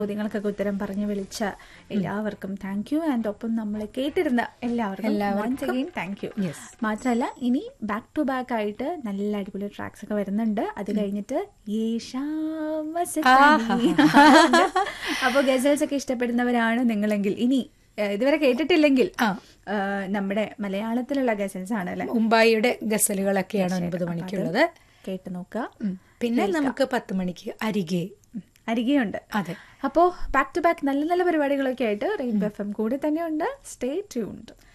ചോദ്യങ്ങൾക്കൊക്കെ ഉത്തരം പറഞ്ഞു വിളിച്ച എല്ലാവർക്കും താങ്ക് യു ആൻഡ് ഒപ്പം നമ്മളെ കേട്ടിരുന്ന എല്ലാവർക്കും താങ്ക് യു Yes. മാത്രമല്ല ഇനി ബാക്ക് ടു ബാക്ക് ആയിട്ട് നല്ല അടിപൊളി ട്രാക്സ് ഒക്കെ വരുന്നുണ്ട് അത് കഴിഞ്ഞിട്ട് അപ്പോൾ ഗസൽസ് ഒക്കെ ഇഷ്ടപ്പെടുന്നവരാണ് നിങ്ങളെങ്കിൽ ഇനി ഏഹ്, ഇതുവരെ കേട്ടിട്ടില്ലെങ്കിൽ ആ. ഏഹ്, നമ്മുടെ മലയാളത്തിലുള്ള ഗസൽസ് ആണ് അല്ലെ മുംബൈയുടെ ഗസലുകളൊക്കെയാണ് ഒൻപത് മണിക്കുള്ളത് കേട്ട് നോക്കുക ഉം. പിന്നെ നമുക്ക് പത്ത് മണിക്ക് അരികെ അരികെയുണ്ട് അതെ അപ്പോൾ ബാക്ക് ടു ബാക്ക് നല്ല നല്ല പരിപാടികളൊക്കെ ആയിട്ട് റെയിൻബോ എഫ് എം കൂടെ തന്നെയുണ്ട് സ്റ്റേ ട്യൂൺഡ്